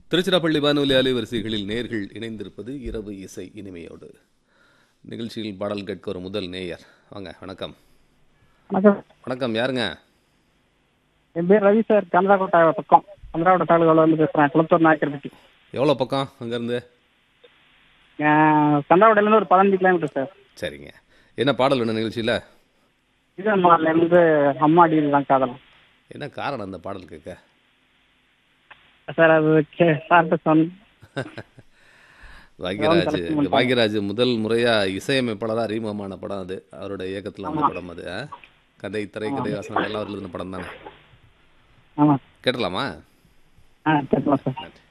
திருச்சிராப்பள்ளி வானொலி அலைவரிசைகளில் நேர்கள் இணைந்திருப்பது இரவு இசை இனிமையோடு நிகழ்ச்சியில் பாடல் கேட்க ஒரு முதல் நேயர் வாங்க வணக்கம் வணக்கம் வணக்கம் யாருங்க என் பேர் ரவி சார் கந்தராக்கோட்டை பக்கம் கந்தராக்கோட்டை தாலுகாவில் வந்து பேசுகிறேன் குளத்தூர் நாயக்கர்பட்டி எவ்வளோ பக்கம் அங்கேருந்து கந்தராக்கோட்டையிலேருந்து ஒரு பதினஞ்சு கிலோமீட்டர் சார் சரிங்க என்ன பாடல் வேணும் நிகழ்ச்சியில் இதுமாரிலேருந்து அம்மாடி தான் காதல் என்ன காரணம் அந்த பாடல் கேட்க சார் அது கே- சார்ட்ட சொன்ன பாக்யராஜ் select பண்ணிட்டாங்க. பாக்யராஜ் முதல் முறையாக இசையமைப்பாளராக அறிமுகமான படம் அது அவருடைய இயக்கத்தில் வந்த படம் அது ஆ? கதை திரைக்கதை வசனம் எல்லாம் அவர்கள் இருந்த படம் தானே ஆமாம் கேட்டலாமா ஆ கேட்கலாம் சார் நன்றி